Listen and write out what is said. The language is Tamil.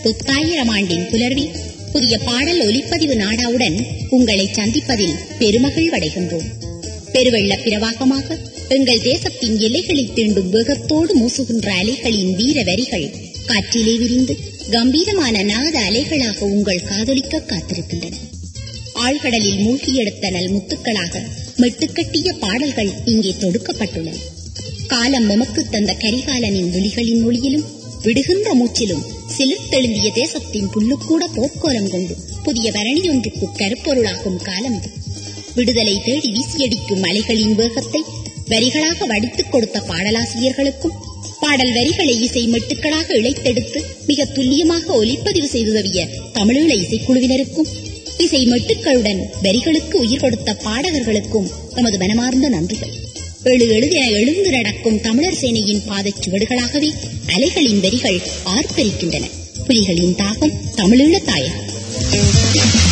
புத்தாயிரம் ஆண்டின் புலர்வி புதிய பாடல் ஒலிப்பதிவு நாடாவுடன் உங்களை சந்திப்பதில் பெருமகிழ்வடைகின்றோம் பெருவெள்ள பிரவாகமாக எங்கள் தேசத்தின் எல்லைகளை தீண்டும் வேகத்தோடு மூசுகின்ற அலைகளின் வீர வரிகள் காற்றிலே விரிந்து கம்பீரமான நாத அலைகளாக உங்கள் காதலிக்க காத்திருக்கின்றன ஆழ்கடலில் மூழ்கி எடுத்த நல் முத்துக்களாக மெட்டுக்கட்டிய பாடல்கள் இங்கே தொடுக்கப்பட்டுள்ளன காலம் எமக்கு தந்த கரிகாலனின் விழிகளின் ஒளியிலும் விடுகின்ற மூச்சிலும் சிலிர்த்தெழுந்திய தேசத்தின் புல்லுக்கூட போர்க்கோலம் கொண்டு புதிய பரணி ஒன்றுக்கு கருப்பொருளாகும் காலம் இது விடுதலை தேடி வீசியடிக்கும் அலைகளின் வேகத்தை வரிகளாக வடித்துக் கொடுத்த பாடலாசிரியர்களுக்கும் பாடல் வரிகளை இசை மெட்டுக்களாக இழைத்தெடுத்து மிக துல்லியமாக ஒலிப்பதிவு செய்துதவிய தமிழீழ இசைக்குழுவினருக்கும் இசை மெட்டுக்களுடன் வரிகளுக்கு உயிர் கொடுத்த பாடகர்களுக்கும் தமது மனமார்ந்த நன்றிகள் எழு எழுதின எழுந்து நடக்கும் தமிழர் சேனையின் பாதச் சுவடுகளாகவே அலைகளின் வரிகள் ஆர்ப்பரிக்கின்றன புலிகளின் தாகம் தமிழீழ தாயகம்